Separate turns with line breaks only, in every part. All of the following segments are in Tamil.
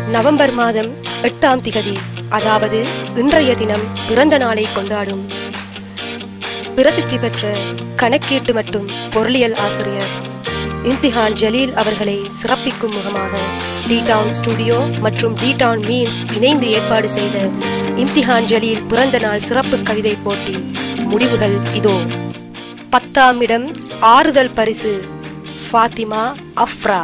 நவம்பர் மாதம் எட்டாம் திகதி அதாவது இன்றைய தினம் பிறந்த நாளை கொண்டாடும் பிரசித்தி பெற்ற கணக்கீட்டு மற்றும் பொருளியல் ஆசிரியர் இம்திஹான் ஜலீல் அவர்களை சிறப்பிக்கும் முகமாக டி டவுன் ஸ்டுடியோ மற்றும் டி டவுன் மீம்ஸ் இணைந்து ஏற்பாடு செய்த இம்திஹான் ஜலீல் பிறந்த நாள் சிறப்பு கவிதை போட்டி முடிவுகள் இதோ பத்தாம் இடம் ஆறுதல் பரிசு ஃபாத்திமா அஃப்ரா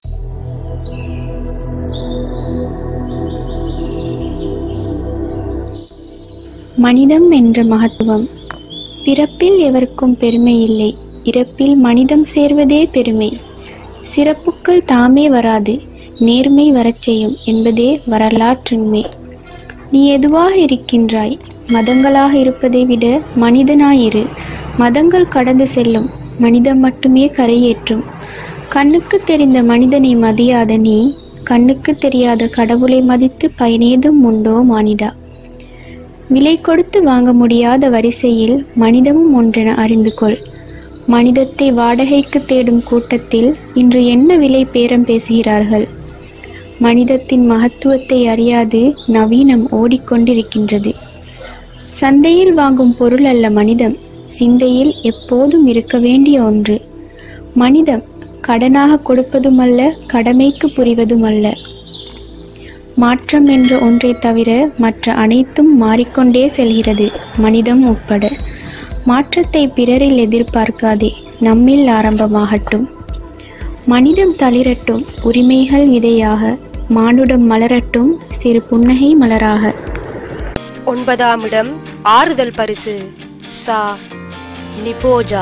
மனிதம் என்ற மகத்துவம் பிறப்பில் எவருக்கும் பெருமை இல்லை இறப்பில் மனிதம் சேர்வதே பெருமை சிறப்புக்கள் தாமே வராது நேர்மை வரச் செய்யும் என்பதே வரலாற்றுண்மை நீ எதுவாக இருக்கின்றாய் மதங்களாக இருப்பதை விட மனிதனாயிரு மதங்கள் கடந்து செல்லும் மனிதம் மட்டுமே கரையேற்றும் கண்ணுக்கு தெரிந்த மனிதனை மதியாத நீ கண்ணுக்கு தெரியாத கடவுளை மதித்து பயனேதும் உண்டோ மானிடா விலை கொடுத்து வாங்க முடியாத வரிசையில் மனிதமும் ஒன்றென அறிந்து கொள் மனிதத்தை வாடகைக்கு தேடும் கூட்டத்தில் இன்று என்ன விலை பேரம் பேசுகிறார்கள் மனிதத்தின் மகத்துவத்தை அறியாது நவீனம் ஓடிக்கொண்டிருக்கின்றது சந்தையில் வாங்கும் பொருள் அல்ல மனிதம் சிந்தையில் எப்போதும் இருக்க வேண்டிய ஒன்று மனிதம் கடனாக கொடுப்பதுமல்ல கடமைக்கு புரிவதுமல்ல மாற்றம் என்ற ஒன்றை தவிர மற்ற அனைத்தும் மாறிக்கொண்டே செல்கிறது மனிதம் உட்பட மாற்றத்தை பிறரில் எதிர்பார்க்காதே நம்மில் ஆரம்பமாகட்டும் மனிதம் தளிரட்டும் உரிமைகள் விதையாக மானுடம் மலரட்டும் சிறு புன்னகை மலராக
ஒன்பதாம் இடம் ஆறுதல் பரிசு சா நிபோஜா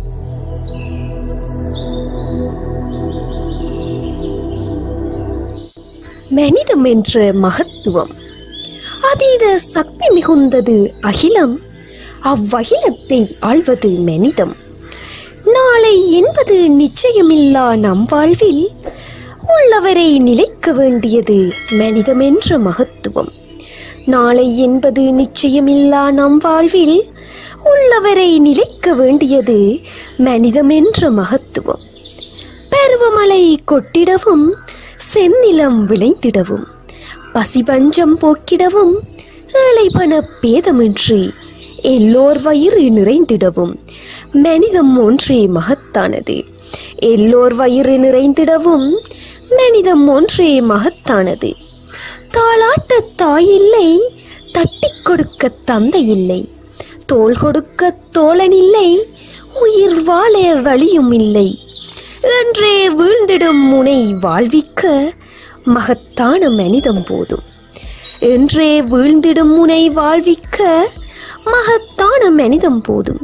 மனிதம் என்ற மகத்துவம் அதீத சக்தி மிகுந்தது அகிலம் அவ்வகிலத்தை ஆள்வது மனிதம் நாளை என்பது நிச்சயமில்லா நம் வாழ்வில் உள்ளவரை நிலைக்க வேண்டியது மனிதம் என்ற மகத்துவம் நாளை என்பது நிச்சயமில்லா நம் வாழ்வில் உள்ளவரை நிலைக்க வேண்டியது மனிதம் என்ற மகத்துவம் பருவமழை கொட்டிடவும் செந்நிலம் விளைந்திடவும் பசிபஞ்சம் போக்கிடவும் ஏழைபண பேதமின்றி எல்லோர் வயிறு நிறைந்திடவும் மனிதம் ஒன்றே மகத்தானது எல்லோர் வயிறு நிறைந்திடவும் மனிதம் ஒன்றே மகத்தானது தாளாட்ட தாயில்லை தட்டிக் கொடுக்க தந்தை இல்லை தோள் கொடுக்க தோழன் இல்லை உயிர் வாழ வழியும் இல்லை என்றே வீழ்ந்திடும் முனை வாழ்விக்க மகத்தான மனிதம் போதும் என்றே வீழ்ந்திடும் முனை வாழ்விக்க மகத்தான மனிதம் போதும்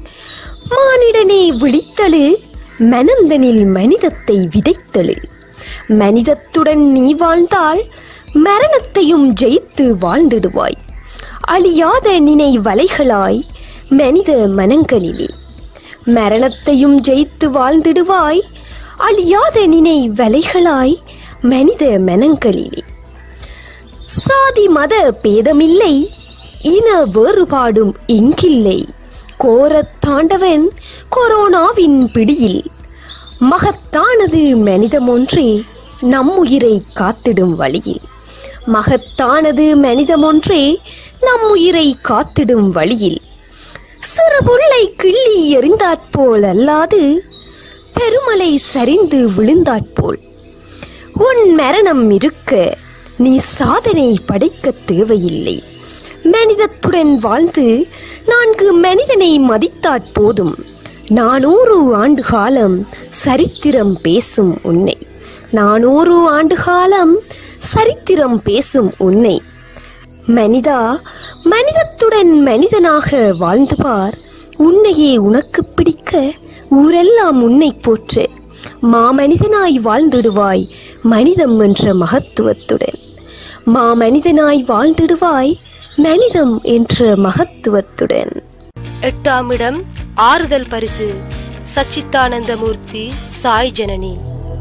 மானிடனே விழித்தழு மனந்தனில் மனிதத்தை விதைத்தழு மனிதத்துடன் நீ வாழ்ந்தால் மரணத்தையும் ஜெயித்து வாழ்ந்திடுவாய் அழியாத நினை வலைகளாய் மனித மனங்களிலே மரணத்தையும் ஜெயித்து வாழ்ந்திடுவாய் அழியாத நினை வலைகளாய் மனித மனங்களிலே சாதி மத பேதமில்லை இன வேறுபாடும் இங்கில்லை கோரத் தாண்டவன் கொரோனாவின் பிடியில் மகத்தானது மனிதம் ஒன்றே நம் உயிரை காத்திடும் வழியில் மகத்தானது மனிதம் ஒன்றே நம் உயிரை காத்திடும் வழியில் சிறு புல்லை கிள்ளி எறிந்தாற்போல் அல்லாது பெருமலை சரிந்து விழுந்தாற்போல் உன் மரணம் இருக்க நீ சாதனை படைக்க தேவையில்லை மனிதத்துடன் வாழ்ந்து நான்கு மனிதனை மதித்தாற் போதும் நானூறு ஆண்டு காலம் சரித்திரம் பேசும் உன்னை நானூறு ஆண்டு காலம் சரித்திரம் பேசும் உன்னை மனிதா மனிதத்துடன் மனிதனாக வாழ்ந்து பார் உன்னையே உனக்கு பிடிக்க ஊரெல்லாம் உன்னை போற்று மாமனிதனாய் வாழ்ந்திடுவாய் மனிதம் என்ற மகத்துவத்துடன் மாமனிதனாய் வாழ்ந்திடுவாய் மனிதம் என்ற மகத்துவத்துடன்
எட்டாம் இடம் ஆறுதல் பரிசு சச்சித்தானந்தமூர்த்தி சாய் ஜனனி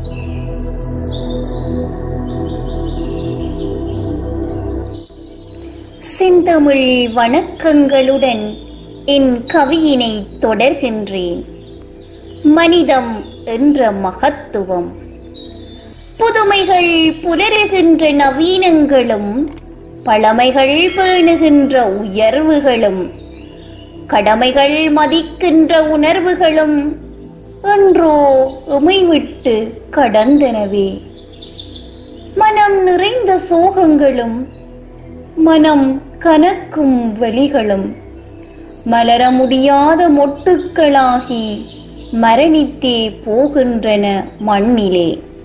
செந்தமிழ் வணக்கங்களுடன் என் கவியினை தொடர்கின்றேன் மனிதம் என்ற மகத்துவம் புதுமைகள் புலருகின்ற நவீனங்களும் பழமைகள் பேணுகின்ற உயர்வுகளும் கடமைகள் மதிக்கின்ற உணர்வுகளும் என்றோ உமைவிட்டு கடந்தனவே மனம் நிறைந்த சோகங்களும் மனம் கனக்கும் வலிகளும் மலர முடியாத மொட்டுக்களாகி மரணித்தே போகின்றன மண்ணிலே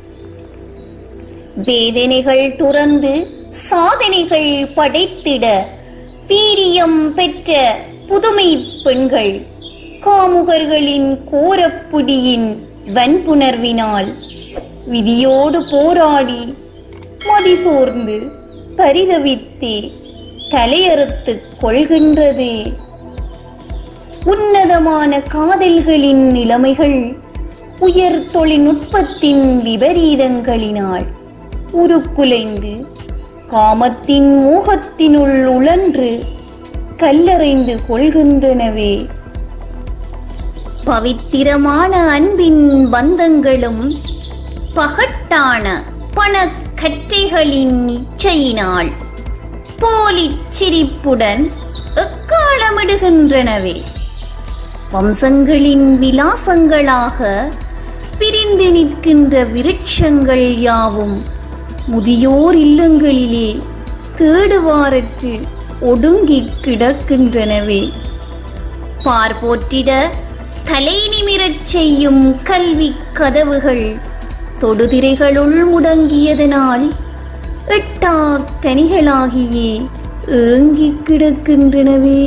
வேதனைகள் துறந்து சாதனைகள் படைத்திட வீரியம் பெற்ற புதுமை பெண்கள் காமுகர்களின் கோரப்புடியின் வன்புணர்வினால் விதியோடு போராடி மதிசோர்ந்து பரிதவித்தே தலையறுத்துக் கொள்கின்றது உன்னதமான காதல்களின் நிலைமைகள் உயர் தொழில்நுட்பத்தின் விபரீதங்களினால் உருக்குலைந்து காமத்தின் மோகத்தினுள் உழன்று கல்லறைந்து கொள்கின்றனவே பவித்திரமான அன்பின் பந்தங்களும் பகட்டான பணக்கற்றைகளின் இச்சையினால் போலிச் சிரிப்புடன் எக்காலமிடுகின்றனவே வம்சங்களின் விலாசங்களாக பிரிந்து நிற்கின்ற விருட்சங்கள் யாவும் முதியோர் இல்லங்களிலே தேடுவாரற்று ஒடுங்கிக் கிடக்கின்றனவே பார்போற்றிட தலை நிமிரச் செய்யும் கல்வி கதவுகள் தொடுதிரைகளுள் முடங்கியதனால் எட்டா கனிகளாகியே ஏங்கிக் கிடக்கின்றனவே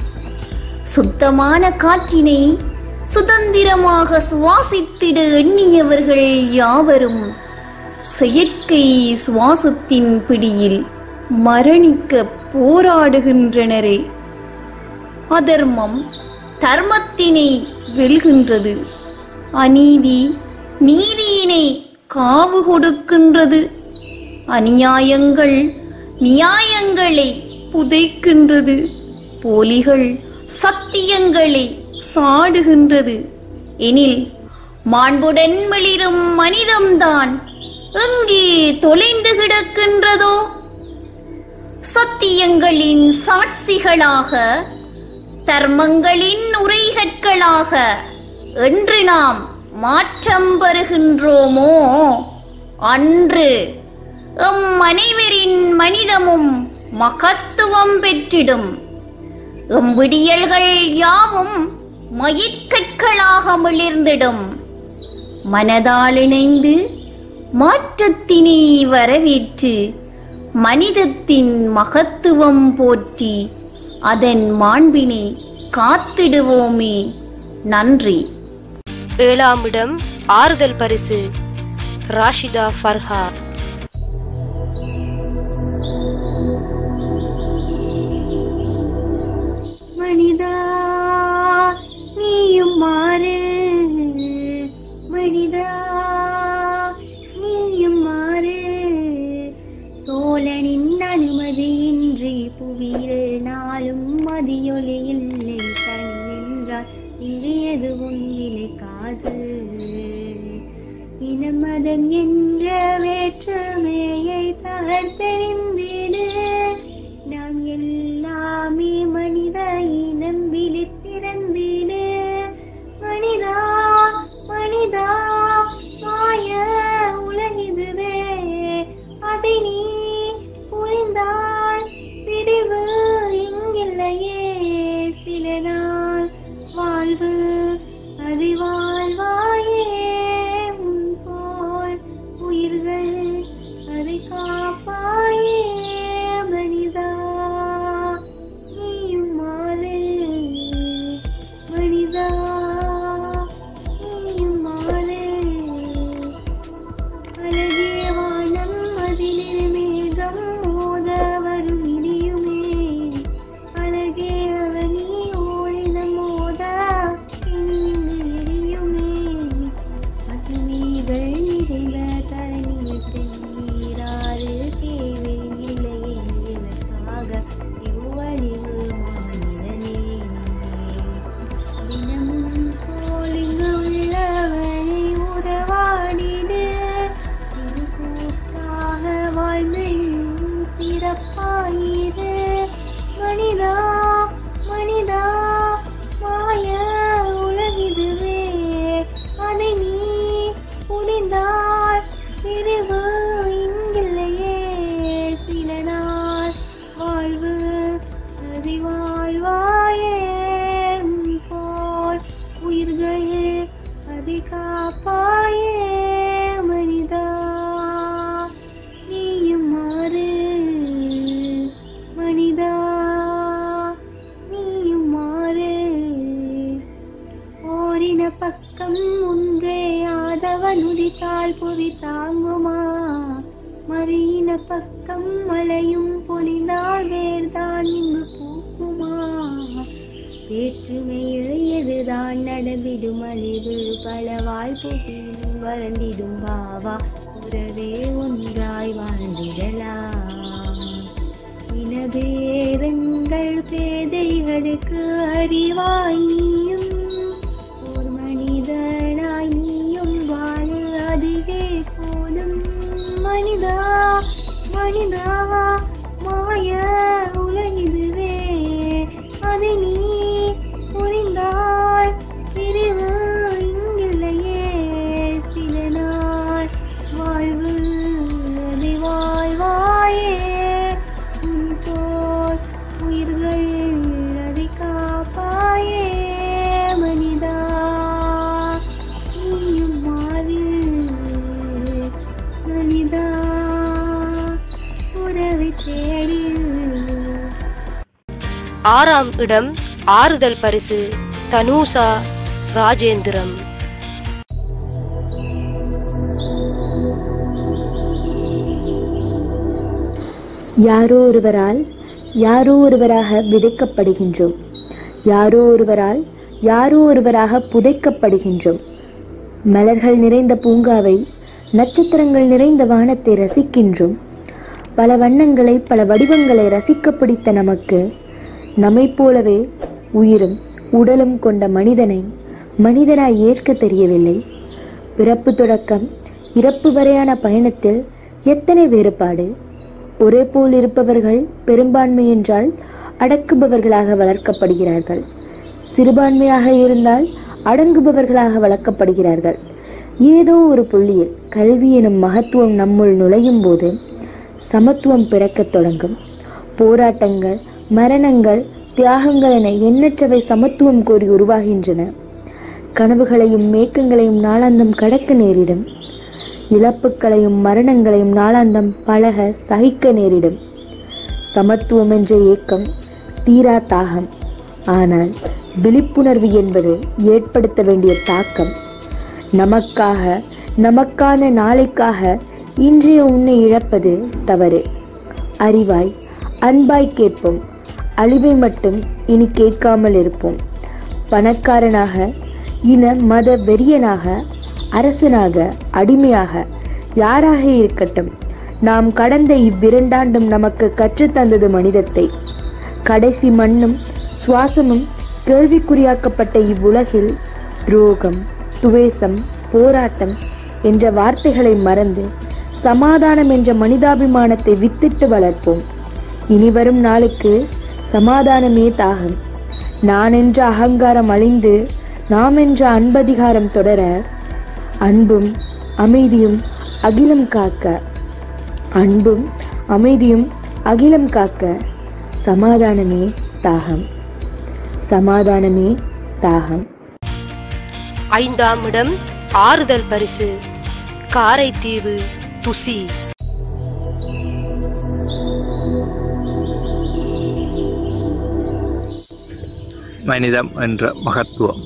சுத்தமான காற்றினை சுதந்திரமாக சுவாசித்திட எண்ணியவர்கள் யாவரும் செயற்கை சுவாசத்தின் பிடியில் மரணிக்க போராடுகின்றனரே அதர்மம் தர்மத்தினை வெல்கின்றது அநீதி நீதியினை காவு கொடுக்கின்றது அநியாயங்கள் நியாயங்களை புதைக்கின்றது போலிகள் சத்தியங்களை சாடுகின்றது எனில் மாண்புடன் மிளிரும் மனிதம்தான் எங்கே தொலைந்து கிடக்கின்றதோ சத்தியங்களின் சாட்சிகளாக தர்மங்களின் உரைகற்களாக என்று நாம் மாற்றம் பெறுகின்றோமோ அன்று எம் அனைவரின் மனிதமும் மகத்துவம் பெற்றிடும் எம் விடியல்கள் யாவும் மயிர்கற்களாக மிளிர்ந்திடும் மனதால் இணைந்து மாற்றத்தினை வரவேற்று மனிதத்தின் மகத்துவம் போற்றி அதன் மாண்பினை காத்திடுவோமே நன்றி
ஏழாம் இடம் ஆறுதல் பரிசு ராஷிதா ஃபர்ஹா
மனிதா நீயும் மாறு மனிதா நீயும் மாறு சோழனின் அனுமதியின்றி புவியில் நாளும் மதியொலி இல்லை தனி என்றால் இங்கு எதுவும் நிலைக்காது இனமதம் என்ற வேற்றுமையை தகர்த்தெறிந்திடு நாம் எல்லாமே மனித இனம் விழித்திறந்திடு மனிதா மனிதா மாய உலகிதுவே அதை நீ புரிந்தால் பிரிவு இங்கில்லையே சில நாள் வாழ்வு அது வாழ்வாயே உன் போல் உயிர்கள் அதை காப்பாயே மனிதா நீயும் மாறு மனிதா நீயும் மாறு அழகிய வானம் அதிலே மேகம் மோத வரும் இடியுமே அழகே அவனி ஓடின மோத எரியுமே பசுமைகள் நிறைந்த தண்ணீர் நீராறு தேவையில்லை பக்கம் மழையும் பொழிந்தால் வேர்தான் இங்கு பூக்குமா வேற்றுமையில் எதுதான் நடந்திடும் அழிவு பல வாய்ப்புகளும் வறண்டிடும் பாவா உறவே ஒன்றாய் வாழ்ந்திடலாம் இனபேதங்கள் பேதைகளுக்கு அறிவாய் நீயும் ஓர் மனிதனாய் நீயும் வாழ அதுவே போதும் மனிதா மனிதா மாய உலகிதுவே அதை நீ புரிந்தால் பிரிவு இங்கில்லையே சில நாள் வாழ்வு அதை வாழ்வாயே உன் போல் உயிர்கள் அதை காப்பாயே மனிதா நீயும் மாறு மனிதா உறவை தேடி
ஆறாம் இடம் ஆறுதல் பரிசு தனூசா ராஜேந்திரம்
யாரோ ஒருவரால் யாரோ ஒருவராக விதைக்கப்படுகின்றோம் யாரோ ஒருவரால் யாரோ ஒருவராக புதைக்கப்படுகின்றோம் மலர்கள் நிறைந்த பூங்காவை நட்சத்திரங்கள் நிறைந்த வானத்தை ரசிக்கின்றோம் பல வண்ணங்களை பல வடிவங்களை ரசிக்க பிடித்த நமக்கு நம்மைப் போலவே உயிரும் உடலும் கொண்ட மனிதனை மனிதனாய் ஏற்க தெரியவில்லை பிறப்பு தொடக்கம் இறப்பு வரையான பயணத்தில் எத்தனை வேறுபாடு ஒரே போல் இருப்பவர்கள் பெரும்பான்மை என்றால் அடக்குபவர்களாக வளர்க்கப்படுகிறார்கள் சிறுபான்மையாக இருந்தால் அடங்குபவர்களாக வளர்க்கப்படுகிறார்கள் ஏதோ ஒரு புள்ளியில் கல்வி எனும் மகத்துவம் நம்முள் நுழையும் போது சமத்துவம் பிறக்கத் தொடங்கும் போராட்டங்கள் மரணங்கள் தியாகங்கள் என எண்ணற்றவை சமத்துவம் கோரி உருவாகின்றன கனவுகளையும் மேக்கங்களையும் நாளாந்தம் கடக்க நேரிடும் இழப்புக்களையும் மரணங்களையும் நாளாந்தம் பழக சகிக்க நேரிடும் சமத்துவம் என்ற ஏக்கம் தீரா தாகம் ஆனால் விழிப்புணர்வு என்பது ஏற்படுத்த வேண்டிய தாக்கம் நமக்காக நமக்கான நாளைக்காக இன்றைய உன்னை இழப்பது தவறு அறிவாய் அன்பாய் கேட்போம் அழிவை மட்டும் இனி கேட்காமல் இருப்போம் பணக்காரனாக இன மத வெறியனாக அரசனாக அடிமையாக யாராக இருக்கட்டும் நாம் கடந்த இவ்விரண்டாண்டும் நமக்கு கற்றுத்தந்தது மனிதத்தை கடைசி மண்ணும் சுவாசமும் கேள்விக்குறியாக்கப்பட்ட இவ்வுலகில் துரோகம் துவேசம் போராட்டம் என்ற வார்த்தைகளை மறந்து சமாதானம் என்ற மனிதாபிமானத்தை வித்திட்டு வளர்ப்போம் இனி வரும் நாளுக்கு சமாதானமே தாகம் நான் என்ற அகங்காரம் அழிந்து நாம் என்ற அன்பதிகாரம் தொடர அன்பும் அமைதியும் அகிலம் காக்க அன்பும் அமைதியும் அகிலம் காக்க சமாதானமே தாகம் சமாதானமே தாகம்
ஐந்தாம் இடம் ஆறுதல் பரிசு காரைத்தீவு துசி
மனிதம் என்ற மகத்துவம்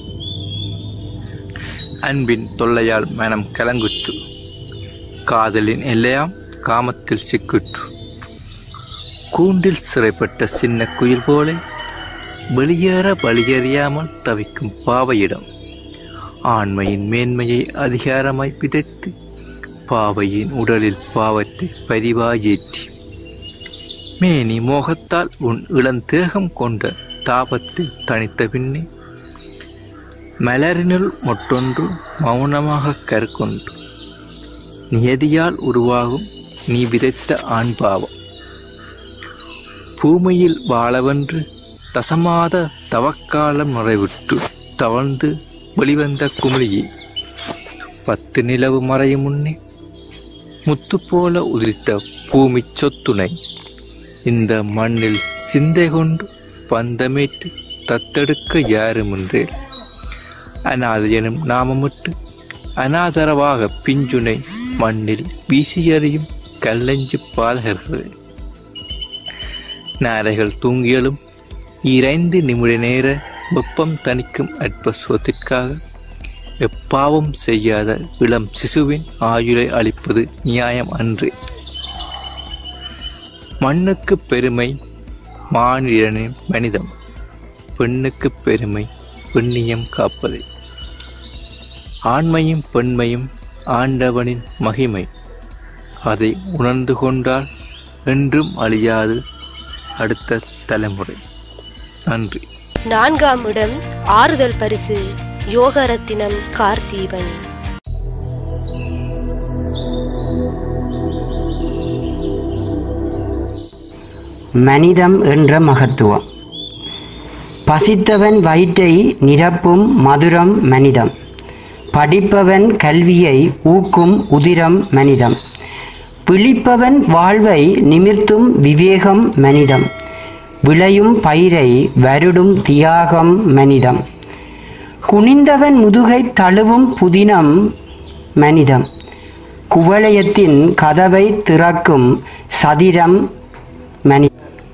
அன்பின் தொல்லையால் மனம் கலங்குற்று காதலின் எல்லையாம் காமத்தில் சிக்குற்று கூண்டில் சிறைப்பட்ட சின்ன குயில் போல வெளியேற வழியறியாமல் தவிக்கும் பாவையிடம் ஆண்மையின் மேன்மையை அதிகாரமாய் பிதைத்து பாவையின் உடலில் பாவத்தை பதிவாயேற்றி மேனி மோகத்தால் உன் இளந்தேகம் கொண்ட தாபத்தை தணித்த பின்னே மலரினுள் மொட்டொன்று மௌனமாக கற்கொண்டு நியதியால் உருவாகும் நீ விதைத்த ஆண் பாவம் பூமியில் வாழவென்று தசமாத தவக்காலம் நிறைவுற்று தவழ்ந்து வெளிவந்த குமிழியே பத்து நிலவு மறையும் முன்னே முத்து போல உதிர்த்த பூமி சொத்துணை இந்த மண்ணில் சிந்தை கொண்டு பந்தமேற்று தத்தெடுக்க யாருமின்றே அநாத எனும் நாமமிட்டு அநாதரவாக பிஞ்சுனை மண்ணில் வீசியறியும் கல்லஞ்சு பாலகர்களே நாரைகள் தூங்கியலும் இரைந்து நிமிட நேர வெப்பம் தணிக்கும் அற்ப சுகத்திற்காக எப்பாவும் செய்யாத இளம் சிசுவின் ஆயுளை அளிப்பது நியாயம் அன்று மண்ணுக்கு பெருமை மானிடனின் மனிதம் பெண்ணுக்கு பெருமை பெண்ணியம் காப்பதே ஆண்மையும் பெண்மையும் ஆண்டவனின் மகிமை அதை உணர்ந்து கொண்டால் என்றும் அழியாது அடுத்த தலைமுறை நன்றி
நான்காம் இடம் ஆறுதல் பரிசு யோகரத்தினம் கார்த்தீபன்
மனிதம் என்ற மகத்துவம் பசித்தவன் வயிற்றை நிரப்பும் மதுரம் மனிதம் படிப்பவன் கல்வியை ஊக்கும் உதிரம் மனிதம் விழிப்பவன் வாழ்வை நிமிர்த்தும் விவேகம் மனிதம் விளையும் பயிரை வருடும் தியாகம் மனிதம் குனிந்தவன் முதுகை தழுவும் புதினம் மனிதம் குவளையத்தின் கதவை திறக்கும் சதிரம் மனி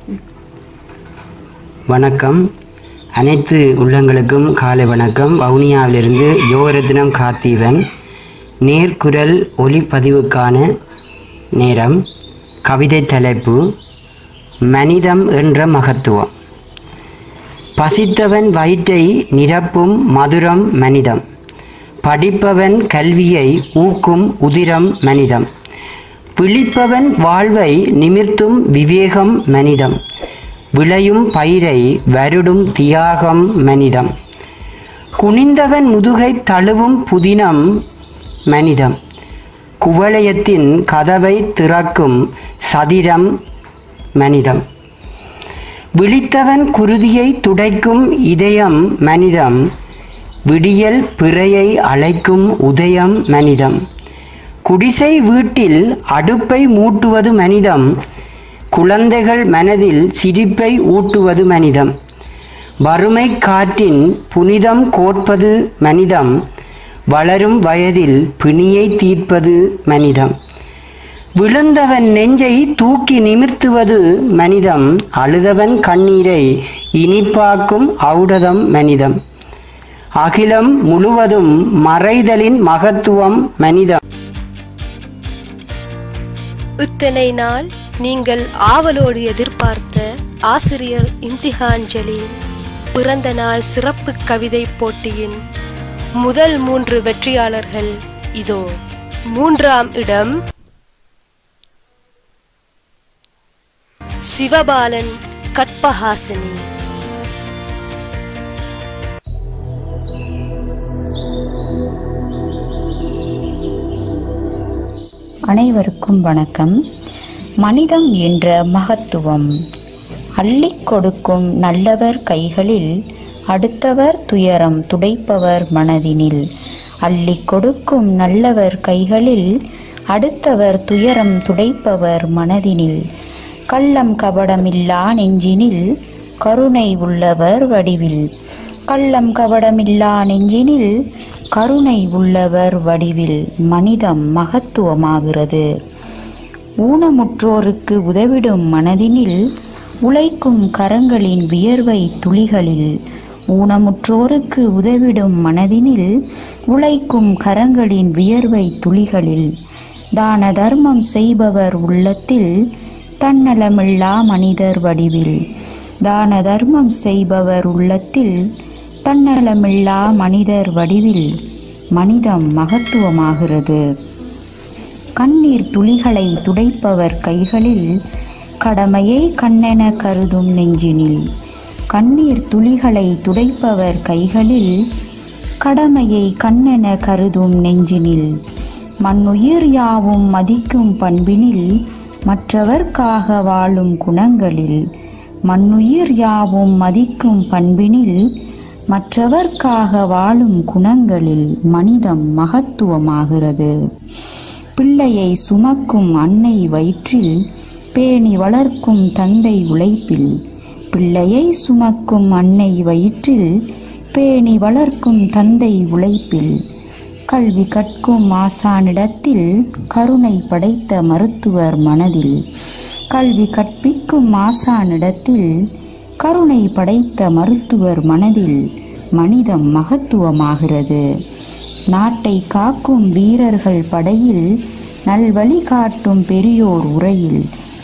வணக்கம் அனைத்து உள்ளங்களுக்கும் காலை வணக்கம் வவுனியாவிலிருந்து யோகரத்னம் கார்த்தீவன் நேர்குரல் ஒலிப்பதிவுக்கான நேரம் கவிதை தலைப்பு மனிதம் என்ற மகத்துவம் பசித்தவன் வயிற்றை நிரப்பும் மதுரம் மனிதம் படிப்பவன் கல்வியை ஊக்கும் உதிரம் மனிதம் விழிப்பவன் வாழ்வை நிமிர்த்தும் விவேகம் மனிதம் விளையும் பயிரை வருடும் தியாகம் மனிதம் குனிந்தவன் முதுகை தழுவும் புதினம் மனிதம் குவளையத்தின் கதவை திறக்கும் சதிரம் மனிதம் விழித்தவன் குருதியை துடைக்கும் இதயம் மனிதம் விடியல் பிறையை அழைக்கும் உதயம் மனிதம் குடிசை வீட்டில் அடுப்பை மூட்டுவது மனிதம் குழந்தைகள் மனதில் சிரிப்பை ஊட்டுவது மனிதம் வறுமை காற்றின் புனிதம் கோர்ப்பது மனிதம் வளரும் வயதில் பிணியை தீர்ப்பது மனிதம் விழுந்தவன் நெஞ்சை தூக்கி நிமிர்த்துவது மனிதம் அழுதவன் கண்ணீரை இனிப்பாக்கும் ஔடதம் மனிதம் அகிலம் முழுவதும் மறைதலின் மகத்துவம் மனிதம்
இத்தனை நாள் நீங்கள் ஆவலோடு எதிர்பார்த்த ஆசிரியர் இம்திஹான் ஜலீல் பிறந்த நாள் சிறப்பு கவிதை போட்டியின் முதல் மூன்று வெற்றியாளர்கள் இதோ மூன்றாம் இடம் சிவபாலன் கற்பஹாசினி
அனைவருக்கும் வணக்கம் மனிதம் என்ற மகத்துவம் அள்ளிக் கொடுக்கும் நல்லவர் கைகளில் அடுத்தவர் துயரம் துடைப்பவர் மனதினில் அள்ளிக் கொடுக்கும் நல்லவர் கைகளில் அடுத்தவர் துயரம் துடைப்பவர் மனதினில் கள்ளம் கபடமில்லா நெஞ்சினில் கருணை உள்ளவர் வடிவில் கள்ளம் கபடமில்லா நெஞ்சினில் கருணை உள்ளவர் வடிவில் மனிதம் மகத்துவமாகிறது ஊனமுற்றோருக்கு உதவிடும் மனதினில் உழைக்கும் கரங்களின் வியர்வை துளிகளில் ஊனமுற்றோருக்கு உதவிடும் மனதினில் உழைக்கும் கரங்களின் வியர்வை துளிகளில் தான தர்மம் செய்பவர் உள்ளத்தில் தன்னலமில்லா மனிதர் வடிவில் தான தர்மம் செய்பவர் உள்ளத்தில் தன்னலமில்லா மனிதர் வடிவில் மனிதம் மகத்துவமாகிறது கண்ணீர் துளிகளை துடைப்பவர் கைகளில் கடமையை கண்ணென கருதும் நெஞ்சினில் கண்ணீர் துளிகளை துடைப்பவர் கைகளில் கடமையை கண்ணென கருதும் நெஞ்சினில் மண்ணுயிர் யாவும் மதிக்கும் பண்பினில் மற்றவர்க்காக வாழும் குணங்களில் மண்ணுயிர் யாவும் மதிக்கும் பண்பினில் மற்றவர்க்காக வாழும் குணங்களில் மனிதம் மகத்துவமாகிறது பிள்ளையை சுமக்கும் அன்னை வயிற்றில் பேணி வளர்க்கும் தந்தை உழைப்பில் பிள்ளையை சுமக்கும் அன்னை வயிற்றில் பேணி வளர்க்கும் தந்தை உழைப்பில் கல்வி கற்கும் ஆசானிடத்தில் கருணை படைத்த மருத்துவர் மனதில் கல்வி கற்பிக்கும் ஆசானிடத்தில் கருணை படைத்த மருத்துவர் மனதில் மனிதம் மகத்துவமாகிறது நாட்டை காக்கும் வீரர்கள் படையில் நல்வழி காட்டும் பெரியோர் உரையில்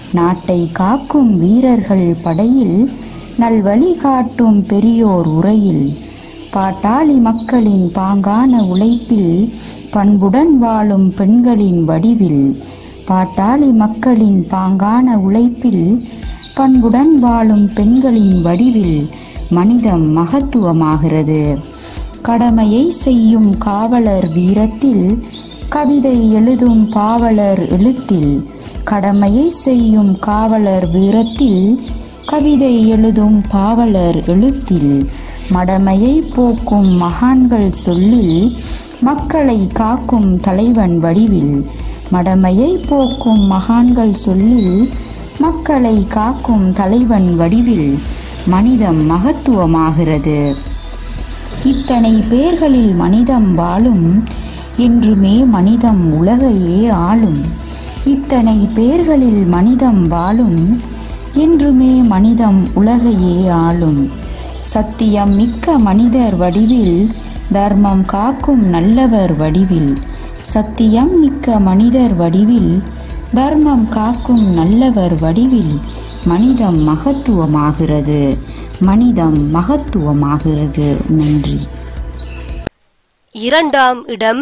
நாட்டை காக்கும் வீரர்கள் படையில் நல்வழி காட்டும் பெரியோர் உரையில் பாட்டாளி மக்களின் பாங்கான உழைப்பில் பண்புடன் வாழும் பெண்களின் வடிவில் பாட்டாளி மக்களின் பாங்கான உழைப்பில் பண்புடன் வாழும் பெண்களின் வடிவில் மனிதம் மகத்துவமாகிறது கடமையை செய்யும் காவலர் வீரத்தில் கவிதை எழுதும் பாவலர் எழுத்தில் கடமையை செய்யும் காவலர் வீரத்தில் கவிதை எழுதும் பாவலர் எழுத்தில் மடமையை போக்கும் மகான்கள் சொல்லில் மக்களை காக்கும் தலைவன் வடிவில் மடமையை போக்கும் மகான்கள் சொல்லில் மக்களை காக்கும் தலைவன் வடிவில் மனிதம் மகத்துவமாகிறது இத்தனை பேர்களில் மனிதம் வாழும் என்றுமே மனிதம் உலகையே ஆளும் இத்தனை பேர்களில் மனிதம் வாழும் என்றுமே மனிதம் உலகையே ஆளும் சத்தியம் மிக்க மனிதர் வடிவில் தர்மம் காக்கும் நல்லவர் வடிவில் சத்தியம் மிக்க மனிதர் வடிவில் தர்மம் காக்கும் நல்லவர் வடிவில் மனிதம் மகத்துவமாகிறது மனிதம் மகத்துவமாகிறது நன்றி
இரண்டாம் இடம்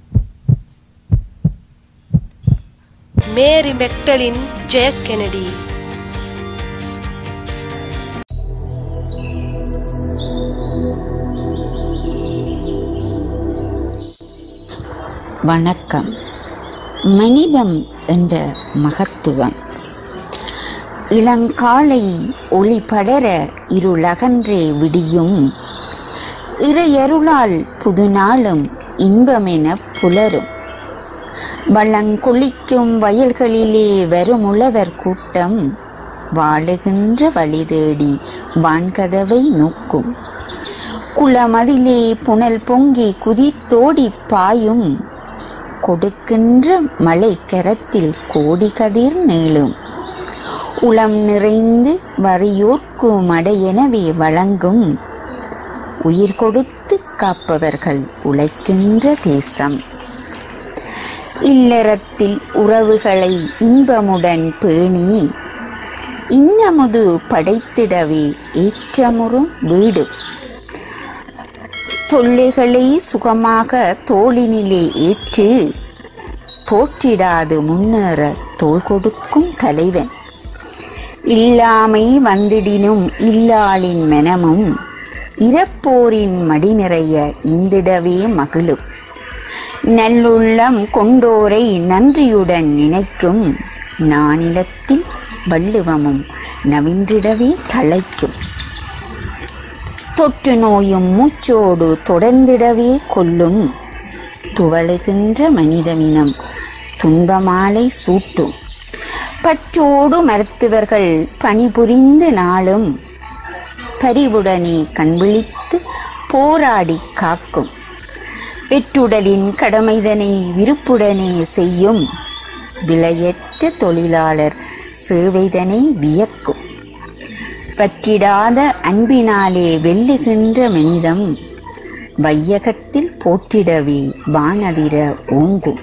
மேரி மெக்டலின் ஜெயக் கெனடி
வணக்கம் மனிதம் என்ற மகத்துவம் இளங்காலை ஒளி படர இருளகன்றே விடியும் இறையருளால் புதுநாளும் இன்பமென புலரும் வளங்கொளிக்கும் வயல்களிலே வரும் உழவர் கூட்டம் வாழுகின்ற வழி தேடி வான்கதவை நோக்கும் குளமதிலே புனல் பொங்கி குதித்தோடி பாயும் கொடுக்கின்ற மலை கரத்தில் கோடி கதிர் நீளும் உளம் நிறைந்து வறியோர்க்கு மடையெனவே வழங்கும் உயிர் கொடுத்து காப்பவர்கள் உழைக்கின்ற தேசம் இல்லறத்தில் உறவுகளை இன்பமுடன் பேணி இன்னமுது படைத்திடவே ஏற்றமுறும் வீடு தொல்லைகளை சுகமாக தோளினிலே ஏற்று தோற்றிடாது முன்னேற தோள் கொடுக்கும் தலைவன் இல்லாமை வந்திடினும் இல்லாளின் மனமும் இறப்போரின் மடி நிறைய இந்திடவே மகிழும் நல்லுள்ளம் கொண்டோரை நன்றியுடன் நினைக்கும் நானிலத்தில் வள்ளுவமும் நவின்றிடவே தழைக்கும் தொற்று நோயும் மூச்சோடு தொடர்ந்திடவே கொல்லும் துவளுகின்ற மனிதவினம் துன்பமாலை சூட்டும் பற்றோடு மருத்துவர்கள் பணிபுரிந்து நாளும் பரிவுடனே கண்விழித்து போராடி காக்கும் பெற்றுடலின் கடமைதனை விருப்புடனே செய்யும் விலையற்ற தொழிலாளர் சேவைதனை வியக்கும் பற்றிடாத அன்பினாலே வெல்லுகின்ற மனிதம் வையகத்தில் போற்றிடவே வானதிர ஓங்கும்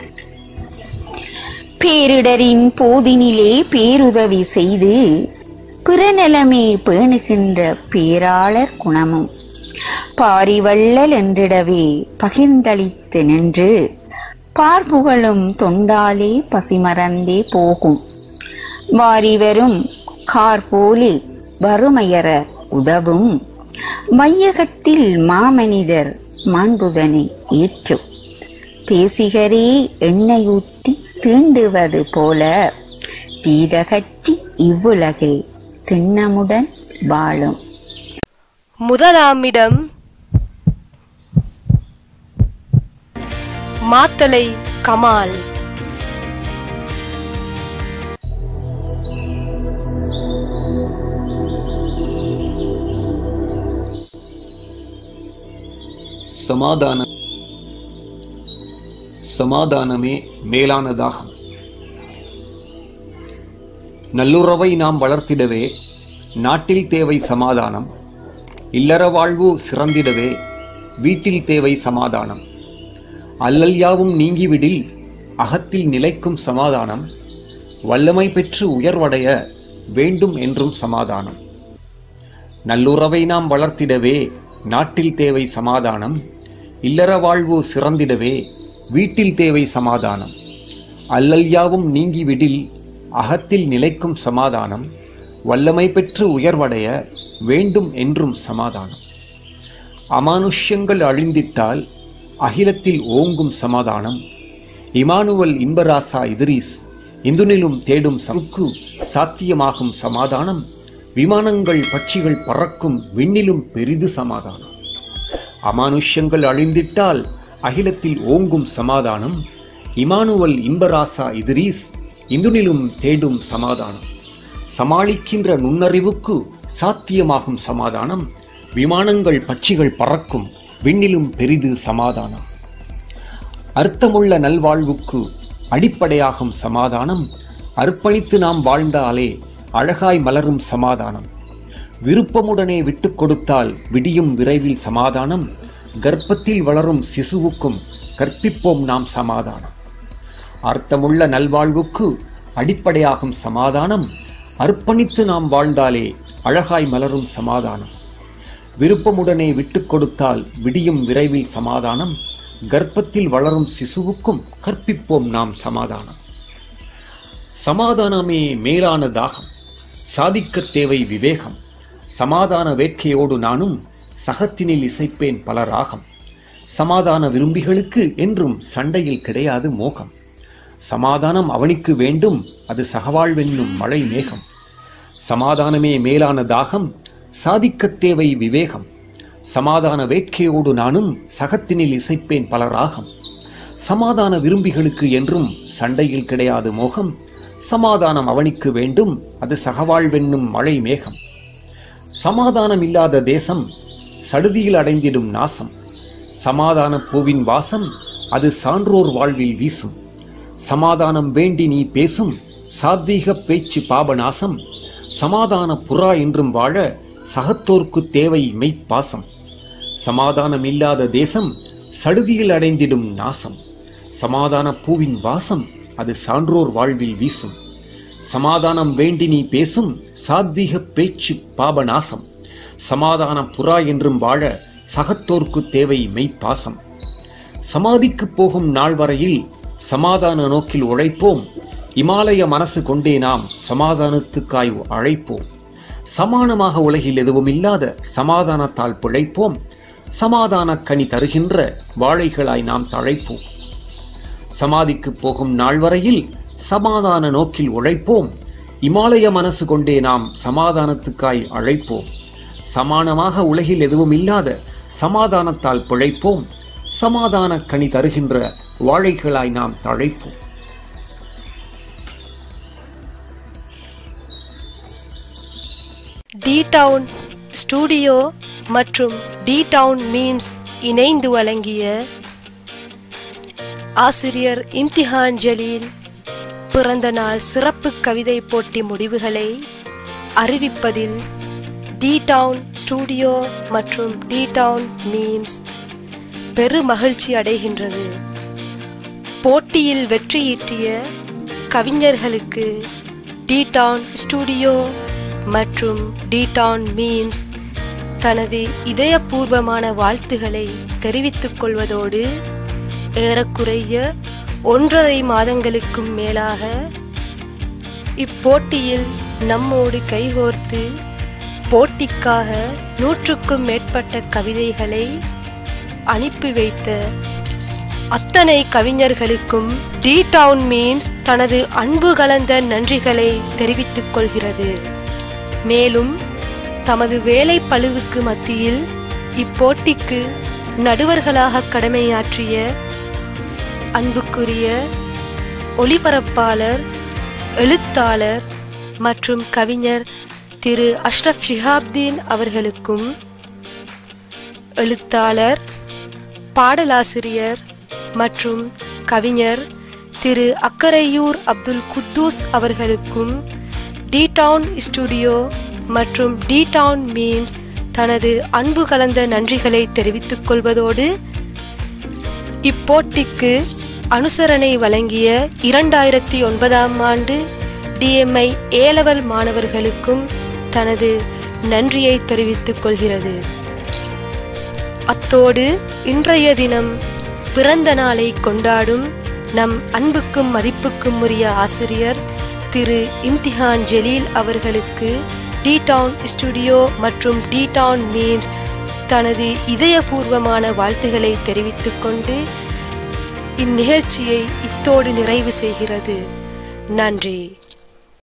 பேரிடரின் போதினிலே பேருதவி செய்து பிறநலமே பேணுகின்ற பேராளர் குணமும் பாரிவள்ளல் என்றிடவே பகிர்ந்தளித்து நின்று பார்ப்புகளும் தொண்டாலே பசிமறந்தே போகும் வாரிவரும் கார் போலே வறுமையற உதவும் மையகத்தில் மாமனிதர் மாண்புதனை ஏற்றும் தேசிகரே எண்ணெயூற்றி தீண்டுவது போல தீதகற்றி இவ்வுலகில் திண்ணமுடன் வாழும்
முதலாமிடம் மாத்தலை கமால்
சமாதானம் சமாதானமே மேலானதாகும் நல்லுறவை நாம் வளர்த்திடவே நாட்டில் தேவை சமாதானம் இல்லற வாழ்வு சிறந்திடவே வீட்டில் தேவை சமாதானம் அல்லல் யாவும் நீங்கிவிடில் அகத்தில் நிலைக்கும் சமாதானம் வல்லமை பெற்று உயர்வடைய வேண்டும் என்றும் சமாதானம் நல்லுறவை நாம் வளர்த்திடவே நாட்டில் தேவை சமாதானம் இல்லற வாழ்வு சிறந்திடவே வீட்டில் தேவை சமாதானம் அல்லல் யாவும் நீங்கிவிடில் அகத்தில் நிலைக்கும் சமாதானம் வல்லமை பெற்று உயர்வடைய வேண்டும் என்றும் சமாதானம் அமானுஷ்யங்கள் அழிந்திட்டால் அகிலத்தில் ஓங்கும் சமாதானம் இமானுவல் இன்பராசா இதிரீஸ் இந்துனிலும் தேடும் சமுக்கு சாத்தியமாகும் சமாதானம் விமானங்கள் பட்சிகள் பறக்கும் விண்ணிலும் பெரிது சமாதானம் அமானுஷ்யங்கள் அழிந்திட்டால் அகிலத்தில் ஓங்கும் சமாதானம் இமானுவல் இன்பராசா இதிரீஸ் இந்துனிலும் தேடும் சமாதானம் சமாளிக்கின்ற நுண்ணறிவுக்கு சாத்தியமாகும் சமாதானம் விமானங்கள் பட்சிகள் பறக்கும் விண்ணிலும் பெரிது சமாதானம் அர்த்தமுள்ள நல்வாழ்வுக்கு அடிப்படையாகும் சமாதானம் அர்ப்பணித்து நாம் வாழ்ந்தாலே அழகாய் மலரும் சமாதானம் விருப்பமுடனே விட்டுக் கொடுத்தால் விடியும் விரைவில் சமாதானம் கர்ப்பத்தில் வளரும் சிசுவுக்கும் கற்பிப்போம் நாம் சமாதானம் அர்த்தமுள்ள நல்வாழ்வுக்கு அடிப்படையாகும் சமாதானம் அர்ப்பணித்து நாம் வாழ்ந்தாலே அழகாய் மலரும் சமாதானம் விருப்பமுடனே விட்டுக் கொடுத்தால் விடியும் விரைவில் சமாதானம் கர்ப்பத்தில் வளரும் சிசுவுக்கும் கற்பிப்போம் நாம் சமாதானம் சமாதானமே மேலான தாகம் சாதிக்கத் தேவை விவேகம் சமாதான வேட்கையோடு நானும் சகத்தினில் இசைப்பேன் பல ராகம் சமாதான விரும்பிகளுக்கு என்றும் சண்டையில் கிடையாது மோகம் சமாதானம் அவனுக்கு வேண்டும் அது சகவாழ்வென்னும் மழை மேகம் சமாதானமே மேலான தாகம் சாதிக்கத் தேவை விவேகம் சமாதான வேட்கையோடு நானும் சகத்தினில் இசைப்பேன் பல ராகம் சமாதான விரும்பிகளுக்கு என்றும் சண்டையில் கிடையாது மோகம் சமாதானம் அவனுக்கு வேண்டும் அது சகவாழ்வென்னும் மழை மேகம் சமாதானம் இல்லாத தேசம் சடுதியில் அடைந்திடும் நாசம் சமாதான பூவின் வாசம் அது சான்றோர் வாழ்வில் வீசும் சமாதானம் வேண்டி நீ பேசும் சாத்வீக பேச்சு பாபநாசம் சமாதான புறா என்றும் வாழ சகத்தோர்க்கு தேவை மெய்ப்பாசம் சமாதானம் இல்லாத தேசம் சடுதியில் அடைந்திடும் நாசம் சமாதான பூவின் வாசம் அது சான்றோர் வாழ்வில் வீசும் சமாதானம் வேண்டி நீ பேசும் சாத்வீக பேச்சு பாபநாசம் சமாதான புறா என்றும் வாழ சகத்தோர்க்கு தேவை மெய்ப்பாசம் சமாதிக்கு போகும் நாள் வரையில் சமாதான நோக்கில் உழைப்போம் இமாலய மனசு கொண்டே நாம் சமாதானத்துக்காய் அழைப்போம் சமானமாக உலகில் எதுவும் இல்லாத சமாதானத்தால் பிழைப்போம் சமாதான கனி தருகின்ற வாழைகளாய் நாம் தழைப்போம் சமாதிக்கு போகும் நாள் வரையில் சமாதான நோக்கில் உழைப்போம் இமாலய மனசு கொண்டே நாம் சமாதானத்துக்காய் அழைப்போம் சமானமாக உலகில் எதுவும் இல்லாத சமாதானத்தால் பிழைப்போம் சமாதான கனி தருகின்ற வாழைகளாய் நாம் தழைப்போம்
டி டவுன் ஸ்டூடியோ மற்றும் டி டவுன் மீம்ஸ் இணைந்து வழங்கிய ஆசிரியர் இம்திஹான் ஜலீல் பிறந்த நாள் சிறப்பு கவிதை போட்டி முடிவுகளை அறிவிப்பதில் டி டவுன் ஸ்டூடியோ மற்றும் டி டவுன் மீம்ஸ் பெரு மகிழ்ச்சி அடைகின்றது போட்டியில் வெற்றியீட்டிய கவிஞர்களுக்கு டி டவுன் ஸ்டூடியோ மற்றும் டி டவுன் மீம்ஸ் தனது இதயபூர்வமான வாழ்த்துக்களை தெரிவித்துக் கொள்வதோடு ஏறக்குறைய ஒன்றரை மாதங்களுக்கும் மேலாக இப்போட்டியில் நம்மோடு கைகோர்த்து போட்டிக்காக நூற்றுக்கும் மேற்பட்ட கவிதைகளை அனுப்பி வைத்த அத்தனை கவிஞர்களுக்கும் டி டவுன் மீம்ஸ் தனது அன்பு கலந்த நன்றிகளை தெரிவித்துக் கொள்கிறது மேலும் தமது வேலை பளுவுக்கு மத்தியில் இப்போட்டிக்கு நடுவர்களாக கடமையாற்றிய அன்புக்குரிய ஒளிபரப்பாளர் எழுத்தாளர் மற்றும் கவிஞர் திரு அஷ்ரப் ஷிஹாப்தீன் அவர்களுக்கும் எழுத்தாளர் பாடலாசிரியர் மற்றும் கவிஞர் திரு அக்கரையூர் அப்துல் குத்தூஸ் அவர்களுக்கும் டி டவுன் ஸ்டுடியோ மற்றும் டி டவுன் மீம்ஸ் தனது அன்பு கலந்த நன்றிகளை தெரிவித்துக் கொள்வதோடு இப்போட்டிக்கு அனுசரணை வழங்கிய இரண்டாயிரத்தி ஒன்பதாம் ஆண்டு டிஎம்ஐ ஏலவல் மாணவர்களுக்கும் தனது நன்றியை தெரிவித்துக் கொள்கிறது அத்தோடு இன்றைய தினம் பிறந்த நாளை கொண்டாடும் நம் அன்புக்கும் மதிப்புக்கும் உரிய ஆசிரியர் திரு இம்திஹான் ஜலீல் அவர்களுக்கு டி டவுன் ஸ்டுடியோ மற்றும் டி டவுன் மீம்ஸ் தனது இதயபூர்வமான வாழ்த்துக்களை தெரிவித்துக் கொண்டு இந்நிகழ்ச்சியை இத்தோடு நிறைவு செய்கிறது நன்றி